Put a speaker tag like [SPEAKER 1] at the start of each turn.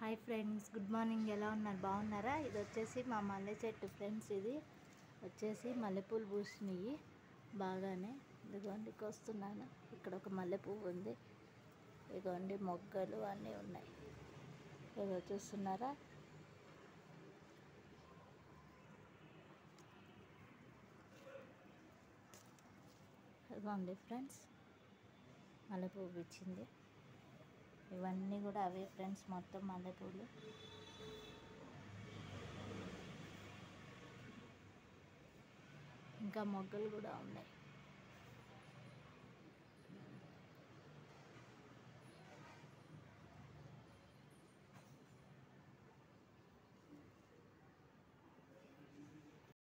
[SPEAKER 1] hi friends good morning ఎలా ఉన్నారు బాగున్నారా ఇది వచ్చేసి మా మల్లె చెట్టు ఫ్రెండ్స్ ఇది వచ్చేసి మల్లెపూలు పూసినాయి బాగానే ఇదిగోండి వస్తున్నాను ఇక్కడ ఒక మల్లె పువ్వు ఉంది ఇదిగోండి మొగ్గలు అన్నీ ఉన్నాయి ఏదో చూస్తున్నారా ఇదిగోండి ఫ్రెండ్స్ మల్లెపువ్వు ఇచ్చింది ఇవన్నీ కూడా అవే ఫ్రెండ్స్ మొత్తం మల్లెపూలు ఇంకా మొగ్గలు కూడా ఉన్నాయి